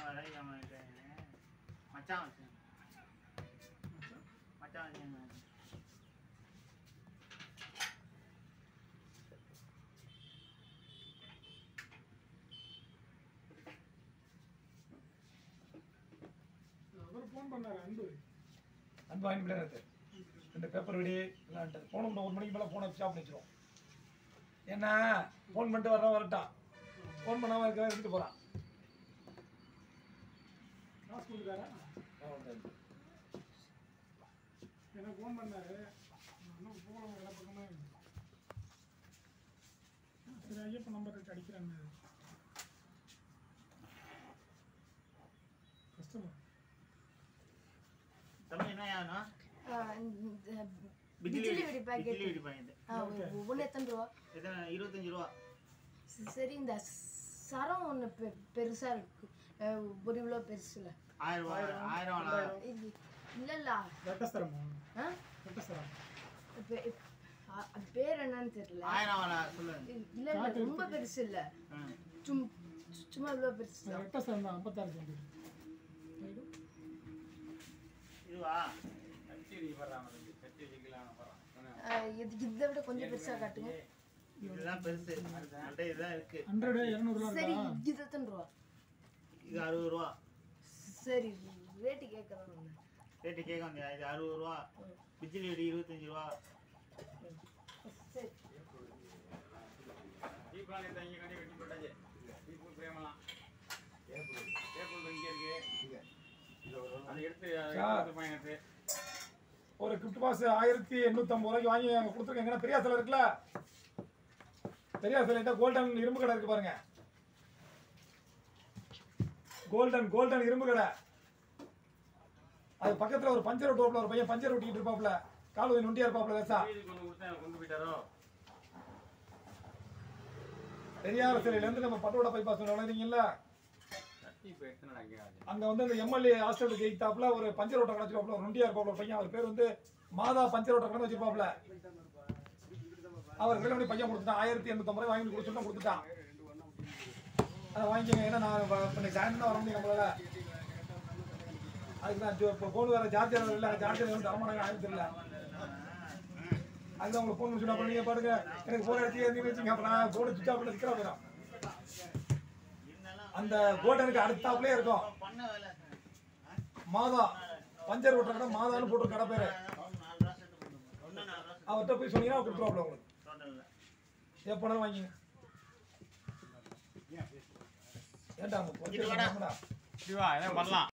வர அவன் இது, மச்சான் வச்சு மச்சான் வச்சு அவர் ஃபோன் பண்ணாரு அன்பு அன்பு வாங்கி விளையாடுறது ரெண்டு பேப்பர் வெடி விளையாண்டது போன ஒரு மணிக்கு மேலே ஃபோனை ஸ்டாப் பண்ணி வச்சிரும் ஏன்னா ஃபோன் பண்ணிட்டு வர்றோம் வரட்டான் ஃபோன் பண்ணாமல் இருக்க எடுத்துட்டு போகிறான் காசு கொடுத்தாரா எனக்கு ஃபோன் பண்ணாரு நான் இன்னும் போகலாம் எல்லா பக்கமே சரி ஐயப்ப நம்பருக்கு அடிக்கிறேன் கஸ்டமர் தம்பி என்ன வேணும் ஆ, இந்த பிஜிலி பிஜிலி வெடி வெடி பிஜிலி பாக்கெட் வெடி பாக்கெட் ஒன்று எத்தனை ரூபா எத்தனை இருபத்தஞ்சு ரூபா ச- சரி இந்த சரம் ஒன்று பெ பெருசா இருக்கு ஆ, ஒரு இவ்வளோ பெருசுல ஆயிரம் ரூபாய் ஆயிரம் வேணாம். இது இல்லல்ல ரெட்டஸ்தரமா ஆ ரெட்டஸ்தரம் இப்ப- இப்ப- ஆ, அது பேர் என்னன்னு தெரியல ஆயிரம் வேணாம் சொல்லு இ- இல்ல இல்ல ரொம்ப பெருசு இல்ல ஆ. சும் சும்மா இவ்வளோ பெருசு தான் ரெட்டஸ்தரம் தான் ஐம்பத்தாறு சென்ட் இதுவா ஆ, இது இதை விட கொஞ்சம் பெருசா காட்டுங்க இதுதான் பெருசு நம்மள்ட்ட இதுதான் இருக்கு ஹண்ட்ரடு இரநூறுவா சரி இருக்கா இது எத்தனை ரூபா இது அறுபது ரூபா சரி ரேட்டு கேட்கறேன் ரேட்டு கேட்க வந்தியா இது அறுபது ரூபா பிஜிலி வெடி இருபத்தஞ்சு ரூபா சரி ஒரு கிஃப்ட் பாஸ் ஆயிரத்தி எண்ணூற்றம்பது ரூபாய்க்கு வாங்கி அங்கே கொடுத்துருக்கேன் ஏன்னா பெரியா சிலை இருக்குல்ல பெரியா சிலைட்ட கோல்டன் இரும்பு கடை இருக்கு பாருங்க கோல்டன் கோல்டன் இரும்பு கடை அது பக்கத்துல ஒரு பஞ்சர் ஓட்டுவாப்ல ஒரு பையன் பஞ்சர் ஓட்டிட்டு இருப்பாப்ல கால் கொஞ்சம் நொண்டியா இருப்பாப்ல வேசா பெரியார் சிலையில இருந்து நம்ம பட்டோட பைபாஸ் வளர்றீங்கல்ல அங்க வந்து அந்த எம்எல்ஏ ஹாஸ்டலுக்கு எய்த்தாப்புல ஒரு பஞ்சர் ஓட்ட கடை வச்சிருப்பாப்ல ஒரு நொண்டியா இருப்பாப்ல ஒரு பையன் அவர் பேர் வந்து மாதா பஞ்சர் ஓட்ட கடை வச்சிருப்பாப்ல அவர் கையில வந்து பையன் கொடுத்துட்டான் ஆயிரத்தி எண்ணூத்தம்பது ரூபாய் வாங்கி கொடுத்துட்டு கொடுத்துட்டான் அதை வாங்கிக்கோங்க ஏன்னா நான் வ- இப்ப இன்னைக்கு சாயந்தரம் தான் வர முடியும் நம்மளால அதுக்கு நான் இப்போ ஃபோன் வேற சார்ஜர் இல்லை சார்ஜர் வந்து தரமானாங்க ஆயிரத்தி தெரியல அதுதான் உங்களுக்கு ஃபோன் முடிச்சு அப்புறம் நீங்க பாருங்க எனக்கு ஃபோன் அடிச்சு எதுவும் வச்சுங்க அப்புறம் நான் ஃபோன் சுவிச் ஆஃப் பண்ணி சிக்கிற போயிடும் இருந்தாலும் அந்த கோல்டனுக்கு அடுத்தாப்புலயே இருக்கும் அவன் பண்ண வேலை மாதா பஞ்சர் ஓட்டுற கடை மாதான்னு போட்டு கடை பேரு அவன் நாலு ரூபா சேர்த்து போட்டு ஒன்றும் நாலு ரூபா சேர்த்து அவர்கிட்ட போய் சொன்னீங்கன்னா அவர் கொடுத்துருவாப்ல உங்களுக்கு டோட்டலில் எப்போனாலும் வாங்கிங்க ஏன்டா அவங்க இது வேணாம். கொஞ்சம் பண்ணலாம்